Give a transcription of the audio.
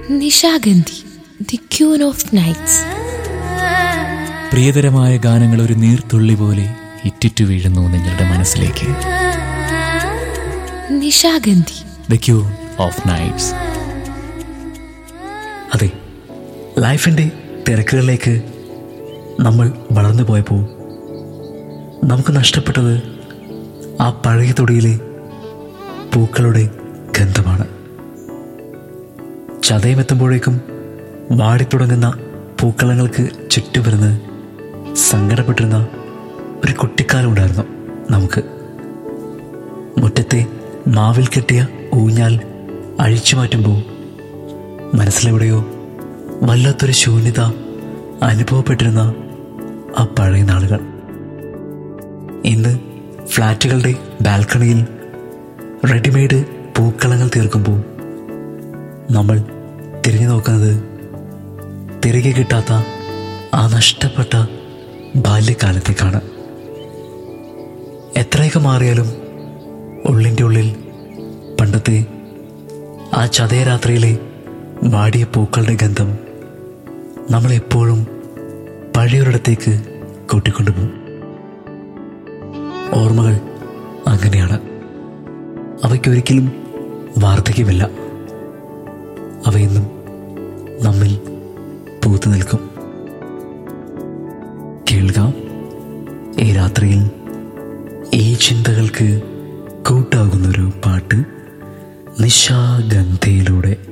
Nishagandhi the queen of nights പ്രിയതരമായ ഗാനങ്ങൾ ഒരു നീർത്തുള്ളി പോലെ ഇറ്റിറ്റു വീഴുന്നു നിങ്ങളുടെ മനസ്സിലേക്ക് Nishagandhi the queen of nights അതെ ലൈഫിൻ്റെ തിരക്കുകളിലേക്ക് നമ്മൾ വളർന്നു പോയപ്പോൾ നമുക്ക് നഷ്ടപ്പെട്ടത് ആ പഴയ തൊടിയിലെ പൂക്കളുടെ ഗന്ധമാണ് ചതയമെത്തുമ്പോഴേക്കും വാടിത്തുടങ്ങുന്ന പൂക്കളങ്ങൾക്ക് ചുറ്റുവരുന്ന് സങ്കടപ്പെട്ടിരുന്ന ഒരു കുട്ടിക്കാലം ഉണ്ടായിരുന്നു നമുക്ക് മുറ്റത്തെ മാവിൽ കെട്ടിയ ഊഞ്ഞാൽ അഴിച്ചു മാറ്റുമ്പോൾ മനസ്സിലെവിടെയോ വല്ലാത്തൊരു ശൂന്യത അനുഭവപ്പെട്ടിരുന്ന ആ പഴയ നാളുകൾ ഇന്ന് ഫ്ലാറ്റുകളുടെ ബാൽക്കണിയിൽ റെഡിമെയ്ഡ് പൂക്കളങ്ങൾ തീർക്കുമ്പോൾ നമ്മൾ തിരിഞ്ഞു നോക്കുന്നത് തിരികെ കിട്ടാത്ത ആ നഷ്ടപ്പെട്ട ബാല്യകാലത്തേക്കാണ് എത്രയൊക്കെ മാറിയാലും ഉള്ളിൻ്റെ ഉള്ളിൽ പണ്ടത്തെ ആ ചതയരാത്രിയിലെ വാടിയ പൂക്കളുടെ ഗന്ധം നമ്മളെപ്പോഴും പഴയൊരിടത്തേക്ക് കൂട്ടിക്കൊണ്ടുപോകും ഓർമ്മകൾ അങ്ങനെയാണ് അവയ്ക്കൊരിക്കലും വാർദ്ധക്യമില്ല അവയെന്നും നമ്മിൽ പൂത്തു നിൽക്കും കേൾക്കാം ഈ രാത്രിയിൽ ഈ ചിന്തകൾക്ക് കൂട്ടാകുന്നൊരു പാട്ട് നിശാഗന്ധയിലൂടെ